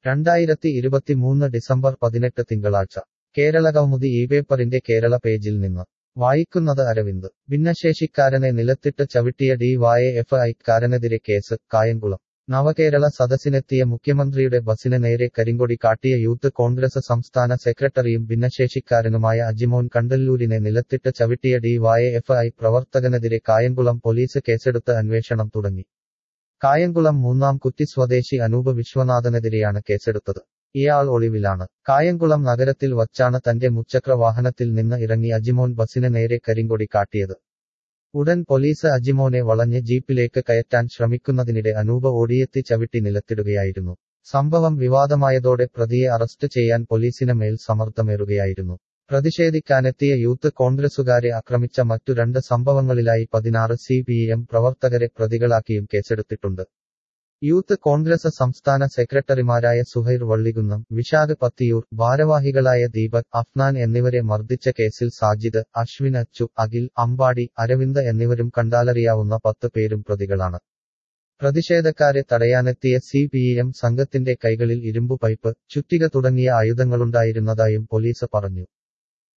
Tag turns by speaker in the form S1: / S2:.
S1: രണ്ടായിരത്തി ഇരുപത്തിമൂന്ന് ഡിസംബർ പതിനെട്ട് തിങ്കളാഴ്ച കേരളകൗമുദി ഈ പേപ്പറിന്റെ കേരള പേജിൽ നിന്ന് വായിക്കുന്നത് അരവിന്ദ് ഭിന്നശേഷിക്കാരനെ നിലത്തിട്ട് ചവിട്ടിയ ഡി വായ എഫ് ഐക്കാരനെതിരെ കേസ് കായംകുളം നവകേരള സദസ്സിനെത്തിയ മുഖ്യമന്ത്രിയുടെ ബസിന് നേരെ കരിങ്കൊടി കാട്ടിയ യൂത്ത് കോൺഗ്രസ് സംസ്ഥാന സെക്രട്ടറിയും ഭിന്നശേഷിക്കാരനുമായ അജിമോൻ കണ്ടല്ലൂരിനെ നിലത്തിട്ട് ചവിട്ടിയ ഡി വായ എഫ് ഐ പ്രവർത്തകനെതിരെ കായംകുളം പോലീസ് കേസെടുത്ത് അന്വേഷണം തുടങ്ങി കായംകുളം മൂന്നാം കുറ്റി സ്വദേശി അനൂപ് വിശ്വനാഥനെതിരെയാണ് കേസെടുത്തത് ഇയാൾ ഒളിവിലാണ് കായംകുളം നഗരത്തിൽ വച്ചാണ് തന്റെ മുച്ചക്ര വാഹനത്തിൽ നിന്ന് ഇറങ്ങി അജിമോൻ ബസിന് നേരെ കരിങ്കൊടി കാട്ടിയത് ഉടൻ പോലീസ് അജിമോനെ വളഞ്ഞ് ജീപ്പിലേക്ക് കയറ്റാൻ ശ്രമിക്കുന്നതിനിടെ അനൂപ് ഓടിയെത്തി ചവിട്ടി നിലത്തിടുകയായിരുന്നു സംഭവം വിവാദമായതോടെ പ്രതിയെ അറസ്റ്റ് ചെയ്യാൻ പോലീസിന് മേൽ സമ്മർദ്ദമേറുകയായിരുന്നു പ്രതിഷേധിക്കാനെത്തിയ യൂത്ത് കോൺഗ്രസുകാരെ ആക്രമിച്ച മറ്റു രണ്ട് സംഭവങ്ങളിലായി പതിനാറ് സി പി എം പ്രവർത്തകരെ പ്രതികളാക്കിയും കേസെടുത്തിട്ടുണ്ട് യൂത്ത് കോൺഗ്രസ് സംസ്ഥാന സെക്രട്ടറിമാരായ സുഹൈർ വള്ളികുന്നം വിശാഖ് പത്തിയൂർ ഭാരവാഹികളായ ദീപക് അഫ്നാൻ എന്നിവരെ മർദ്ദിച്ച കേസിൽ സാജിദ് അശ്വിൻ അച്ചു അഖിൽ അമ്പാടി അരവിന്ദ് എന്നിവരും കണ്ടാലറിയാവുന്ന പത്ത് പേരും പ്രതികളാണ് പ്രതിഷേധക്കാരെ തടയാനെത്തിയ സി പി എം സംഘത്തിന്റെ കൈകളിൽ ഇരുമ്പു പൈപ്പ് ചുറ്റിക തുടങ്ങിയ ആയുധങ്ങളുണ്ടായിരുന്നതായും പോലീസ് പറഞ്ഞു